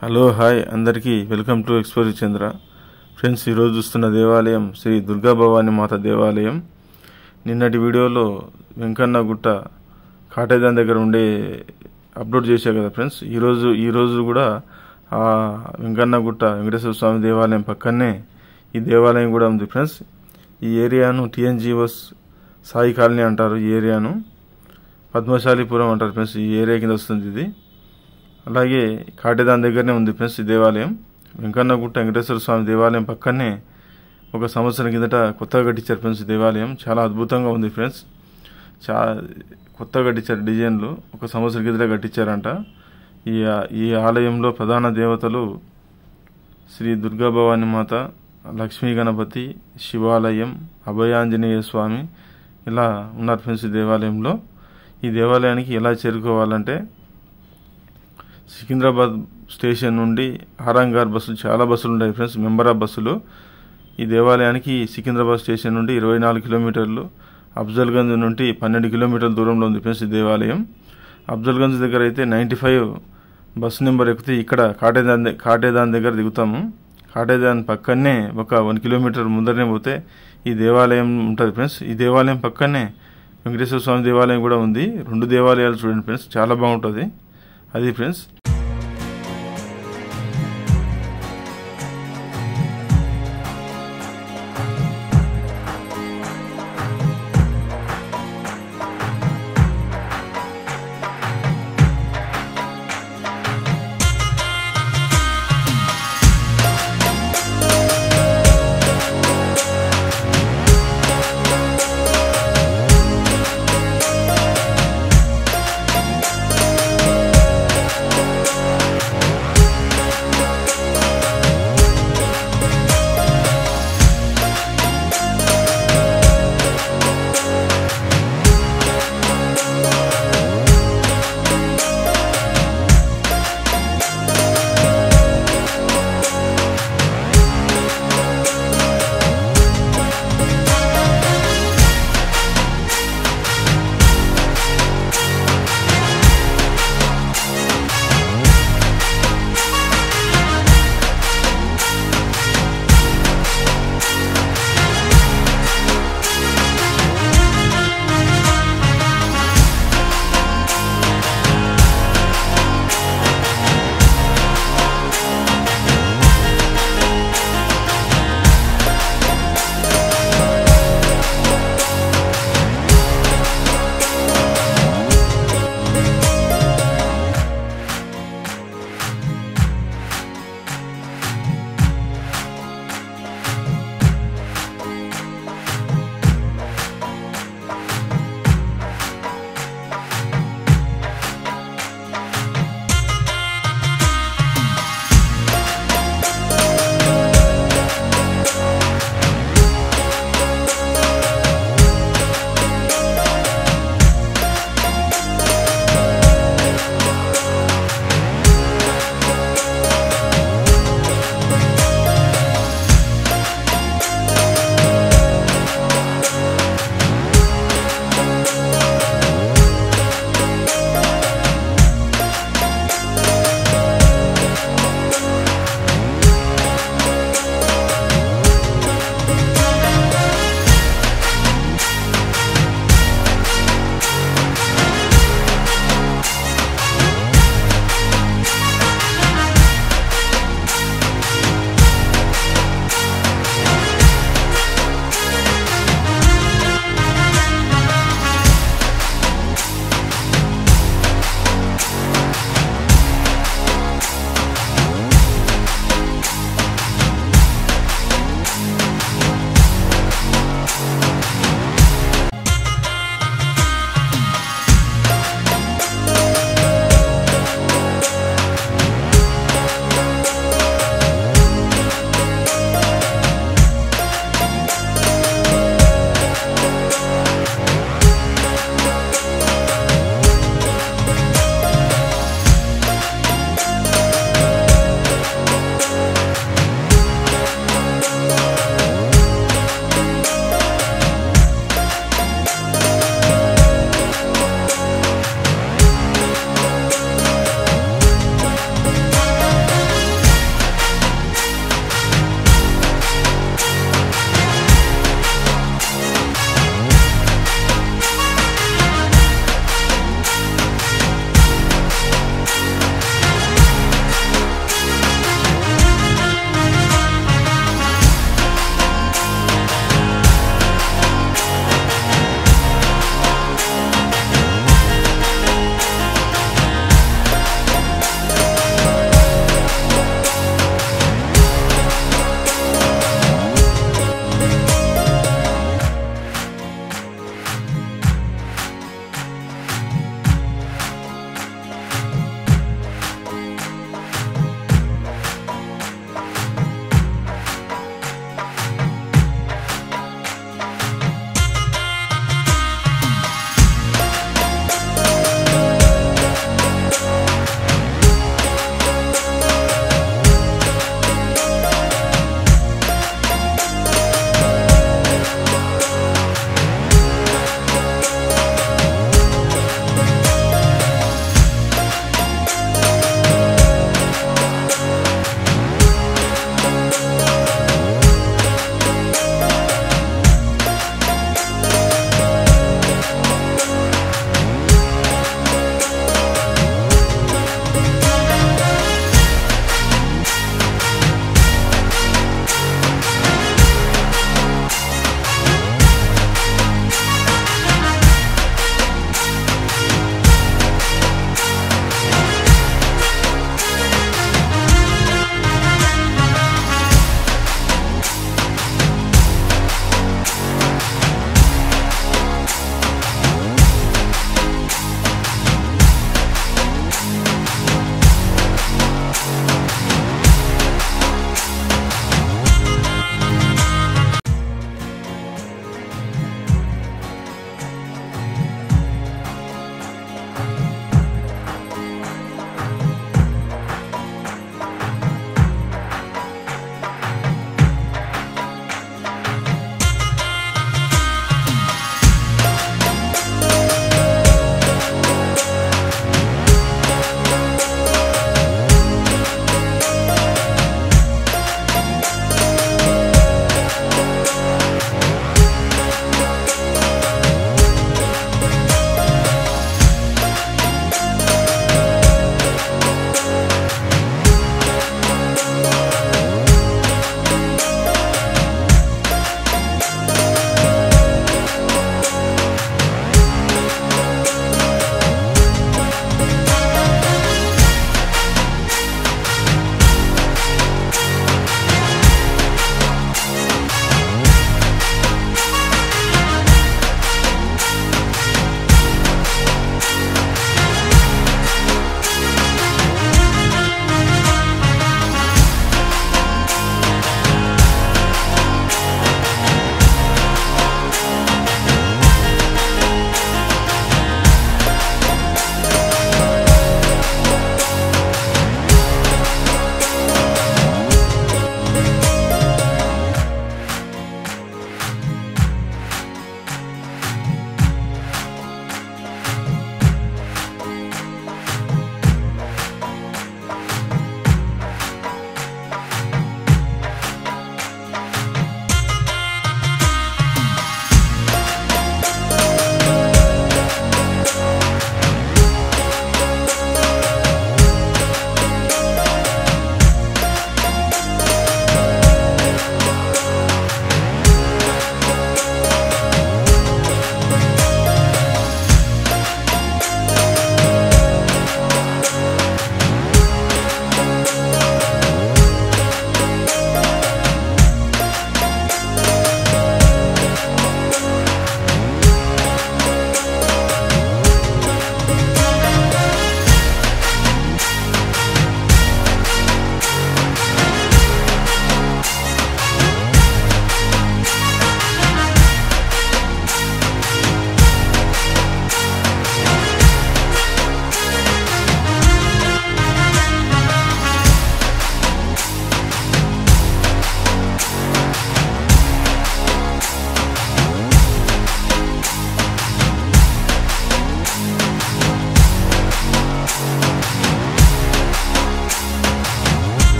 hello hi అందరికీ welcome to ఎక్స్పోరి Chandra friends ఈరోజు చూస్తున్న దేవాలయం శ్రీ దుర్గా భవాని మాత దేవాలయం నిన్నటి వీడియోలో వెంకన్న గుట్ట కాటేదాన్ దగ్గర ఉండే అప్లోడ్ చేశా కదా ఫ్రెండ్స్ ఈరోజు ఈరోజు కూడా ఆ వెంకన్న గుట్ట వెంకటేశ్వర స్వామి దేవాలయం పక్కనే ఈ దేవాలయం కూడా ఉంది ఫ్రెండ్స్ ఈ ఏరియాను టిఎన్జిఓస్ సాయి కాలనీ అంటారు ఈ ఏరియాను పద్మశాలిపురం అంటారు ఫ్రెండ్స్ ఈ ఏరియా కింద వస్తుంది ఇది అలాగే కాటేదాన్ దగ్గరనే ఉంది ఫ్రెండ్స్ ఈ దేవాలయం వెంకన్నగుట్ట వెంకటేశ్వర స్వామి దేవాలయం పక్కనే ఒక సంవత్సరం కిందట కొత్తగా కట్టించారు ఫ్రెండ్స్ ఈ దేవాలయం చాలా అద్భుతంగా ఉంది ఫ్రెండ్స్ చా కొత్తగా కట్టించారు డిజైన్లు ఒక సంవత్సరం కిందట కట్టించారంట ఈ ఈ ఆలయంలో ప్రధాన దేవతలు శ్రీ దుర్గా భవాని మాత లక్ష్మీ గణపతి శివాలయం అభయాంజనేయ స్వామి ఇలా ఉన్నారు ఫ్రెండ్స్ ఈ దేవాలయంలో ఈ దేవాలయానికి ఎలా చేరుకోవాలంటే సికింద్రాబాద్ స్టేషన్ నుండి ఆరంగార్ బస్సులు చాలా బస్సులు ఉంటాయి ఫ్రెండ్స్ మెంబర్ ఆఫ్ బస్సులు ఈ దేవాలయానికి సికింద్రాబాద్ స్టేషన్ నుండి ఇరవై నాలుగు కిలోమీటర్లు అఫ్జల్గంజ్ నుండి పన్నెండు కిలోమీటర్ల దూరంలో ఉంది ఫ్రెండ్స్ ఈ దేవాలయం అఫ్జల్గంజ్ దగ్గర అయితే నైంటీ ఫైవ్ బస్సు నెంబర్ ఎక్కితే ఇక్కడ కాటేదాన్ ద- కాటేదాన్ దగ్గర దిగుతాము కాటేదాన్ పక్కనే ఒక వన్ కిలోమీటర్ ముందరనే పోతే ఈ దేవాలయం ఉంటుంది ఫ్రెండ్స్ ఈ దేవాలయం పక్కనే వెంకటేశ్వర స్వామి దేవాలయం కూడా ఉంది రెండు దేవాలయాలు చూడండి ఫ్రెండ్స్ చాలా బాగుంటుంది అది ఫ్రెండ్స్